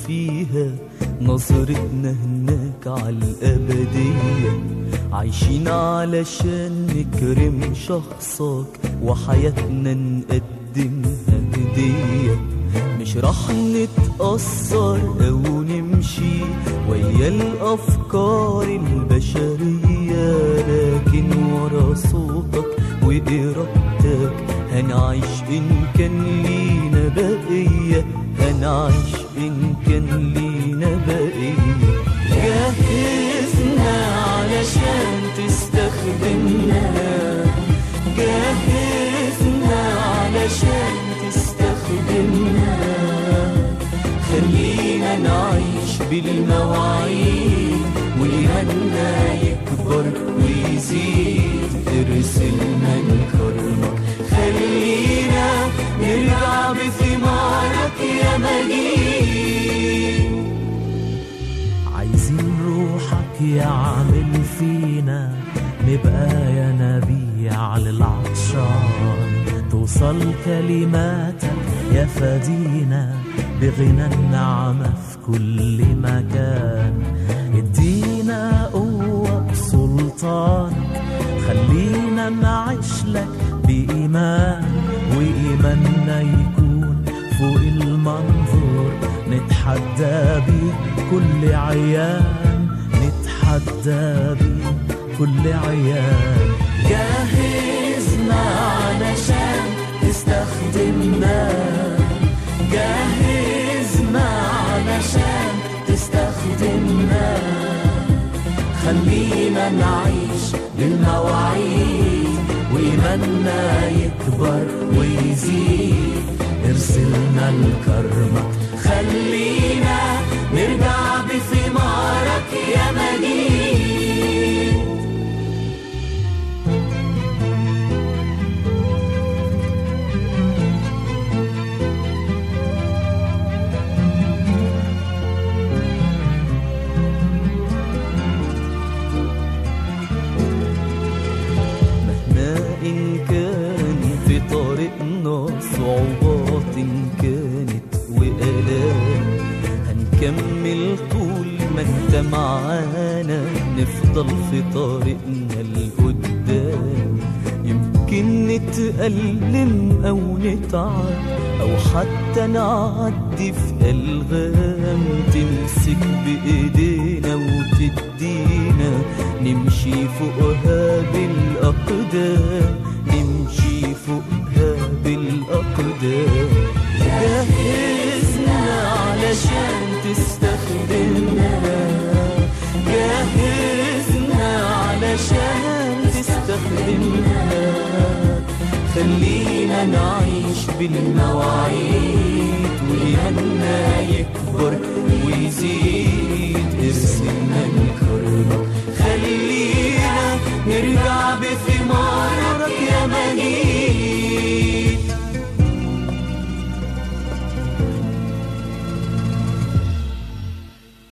فيها نظرتنا هناك على الأبدية عايشين علشان نكرم شخصك وحياتنا نقدمها هدية مش راح نتأثر أو نمشي ويا الأفكار البشرية لكن ورا صوتك وإرادتك هنعيش إن كان لينا بقية هنعيش إن كان لينا بقية جهزنا علشان تستخدمنا جهزنا علشان تستخدمنا خلينا نعيش بالمواعيد وإيماننا يكبر ويزيد ارسلنا نكرمك خلينا نرجع بثمارك يا مجيد عايزين روحك يعمل فينا نبقى يا نبيع للعطشان توصل كلماتك يا فدينا بغنى النعمة في كل مكان ادينا قوة بسلطانك خلينا نعيش لك بإيمان وإيماننا يكون فوق المنظور نتحدى بيه كل عيان نتحدى بيه كل عيان جهزنا علشان تستخدمنا جهزنا علشان تستخدمنا خلينا نعيش بالمواعيد وإيماننا يكبر ويزيد ارسلنا لكرمك خلينا نرجع بثمارك يا مجيد مهما إن كان في طريقنا صعوبات إن كانت وآلام هنكمل طول ما انت معانا نفضل في طريقنا لقدام يمكن نتألم أو نتعب أو حتى نعدي في ألغام تمسك بإيدينا وتدينا نمشي فوقها بالأقدام نمشي فوقها بالأقدام جهزنا علشان تستخدمنا جهزنا علشان تستخدمنا خلينا نعيش بالمواعيد وإيماننا يكبر ويزيد ارسلنا نكرمك خلينا نرجع بثقة